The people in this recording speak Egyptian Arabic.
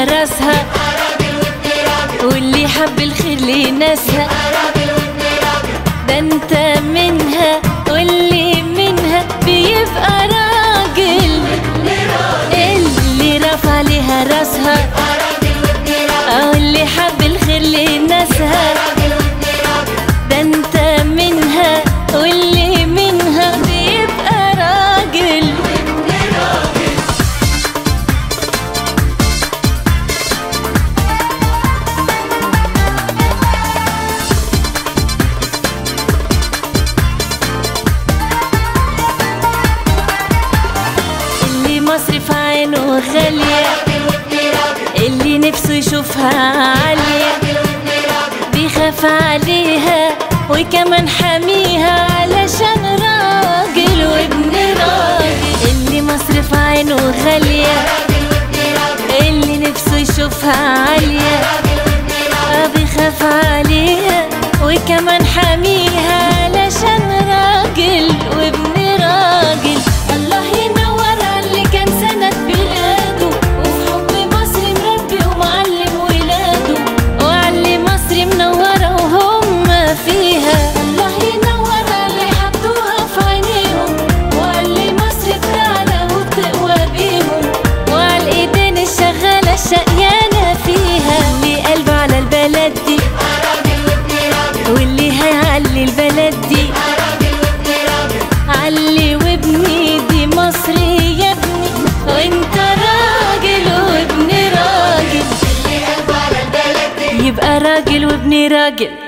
عليها راسها واللي حب الخير لناسها ده انت منها واللي منها بيبقى راجل اللي رفع عليها راسها اه اللي حب الخير لناسها ده انت منها واللي منها بيبقى راجل اللي مصر في عينه غالية اللي نفسه يشوفها عالية بيخاف عليها وكمان حاميها علشان راجل وابن راجل اللي مصر في عينه غالية اللي نفسه يشوفها عالية آه بيخاف عليها وكمان حاميها علشان راجل وابن راجل الله ينور على اللي كان سند بلاده وفي حب مصر مربي ومعلم ولاده وعلي مصر منورة وهم فيها الله ينور على اللي حطوها في عينيهم وعلي مصر بتعلى وبتقوى بيهم وعلى الايدين الشغالة الشقيانة فيها اللي قلبه على البلد دي واللي هيعلي البلد دي علي وابني دي مصر يا ابني وانت راجل وابن راجل يبقى راجل وابن راجل